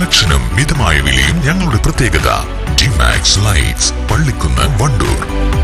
കണക്ഷനും മിതമായ വിലയും ഞങ്ങളുടെ പ്രത്യേകത ഡിമാക്സ് ലൈറ്റ്സ് പള്ളിക്കുന്ന് വണ്ടൂർ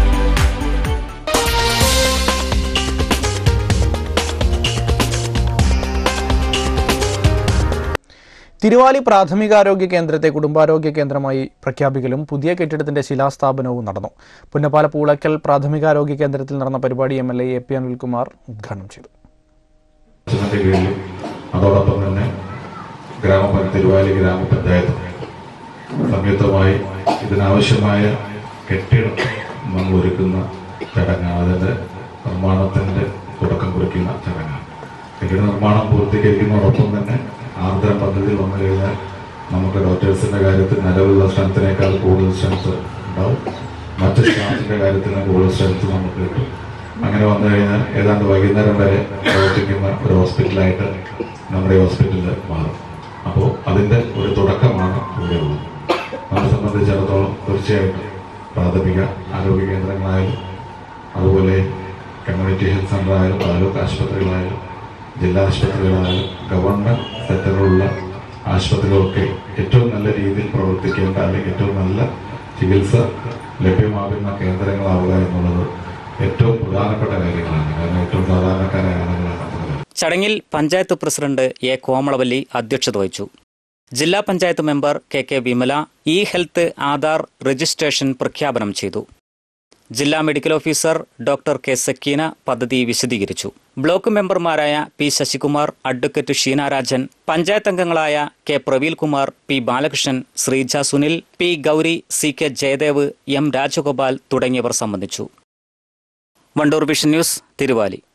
തിരുവാലി പ്രാഥമികാരോഗ്യ കേന്ദ്രത്തെ കുടുംബാരോഗ്യ കേന്ദ്രമായി പ്രഖ്യാപിക്കലും പുതിയ കെട്ടിടത്തിന്റെ ശിലാസ്ഥാപനവും നടന്നു പുന്നപ്പാല പൂളക്കൽ പ്രാഥമികാരോഗ്യ കേന്ദ്രത്തിൽ നടന്ന പരിപാടി M L A A P Anilkumar ഉദ്ഘാടനം ചെയ്തു അച്ഛൻ്റെ കീഴിലും അതോടൊപ്പം തന്നെ ഗ്രാമപഞ്ചായത്ത് തിരുവാലി ഗ്രാമപഞ്ചായത്ത് സംയുക്തമായി ഇതിനാവശ്യമായ കെട്ടിടം നമ്മൾ ഒരുക്കുന്ന ചടങ്ങാണ് അതിൻ്റെ നിർമ്മാണത്തിൻ്റെ തുടക്കം കുറിക്കുന്ന ചടങ്ങാണ് കെട്ടിട നിർമ്മാണം പൂർത്തീകരിക്കുന്നതോടൊപ്പം തന്നെ ആർദ്രം പദ്ധതി വന്നു കഴിഞ്ഞാൽ നമുക്ക് ഡോക്ടേഴ്സിൻ്റെ കാര്യത്തിൽ നിലവിലുള്ള സ്ട്രെങ്ത്തിനേക്കാൾ കൂടുതൽ സ്ട്രെങ്ത് ഉണ്ടാവും മറ്റ് സ്റ്റാഫിൻ്റെ കാര്യത്തിൽ കൂടുതൽ സ്ട്രെങ്ത് നമുക്ക് കിട്ടും അങ്ങനെ വന്നു കഴിഞ്ഞാൽ ഏതാണ്ട് വൈകുന്നേരം വരെ പ്രവർത്തിക്കുന്ന ഒരു ഹോസ്പിറ്റലായിട്ട് നമ്മുടെ ഈ ഹോസ്പിറ്റലിൽ മാറും അപ്പോൾ അതിൻ്റെ ഒരു തുടക്കമാണ് ഇവിടെ ഉള്ളത് നമ്മെ സംബന്ധിച്ചിടത്തോളം തീർച്ചയായിട്ടും പ്രാഥമിക ആരോഗ്യ കേന്ദ്രങ്ങളായാലും അതുപോലെ കമ്മ്യൂണിറ്റി ഹെൽത്ത് സെൻ്റർ ആയാലും താലൂക്ക് ആശുപത്രികളായാലും ജില്ലാ ആശുപത്രികളായാലും ഗവൺമെൻറ് സെക്ടറിലുള്ള ആശുപത്രികളൊക്കെ ഏറ്റവും നല്ല രീതിയിൽ പ്രവർത്തിക്കേണ്ട അല്ലെങ്കിൽ ഏറ്റവും നല്ല ചികിത്സ ലഭ്യമാകുന്ന കേന്ദ്രങ്ങളാവുക എന്നുള്ളത് ഏറ്റവും പ്രധാനപ്പെട്ട കാര്യങ്ങളാണ് കാരണം ഏറ്റവും സാധാരണക്കാരായ ആളുകളാണ് നമ്മൾ ചടങ്ങിൽ പഞ്ചായത്ത് പ്രസിഡന്റ് എ കോമളവല്ലി അധ്യക്ഷത വഹിച്ചു ജില്ലാ panchayat member K K Vimala e health Aadhaar registration പ്രഖ്യാപനം ചെയ്തു ജില്ലാ medical officer doctor K Sakeena പദ്ധതി വിശദീകരിച്ചു ബ്ലോക്ക് മെമ്പർമാരായ പി ശശികുമാർ അഡ്വക്കേറ്റ് ഷീനാരാജൻ പഞ്ചായത്ത് അംഗങ്ങളായ K Praveelkumar P Balakrishnan Sreeja Sunil P Gauri C K Jayadev M Rajagopal തുടങ്ങിയവർ സംബന്ധിച്ചു വണ്ടൂർ വിഷൻ ന്യൂസ് തിരുവാലി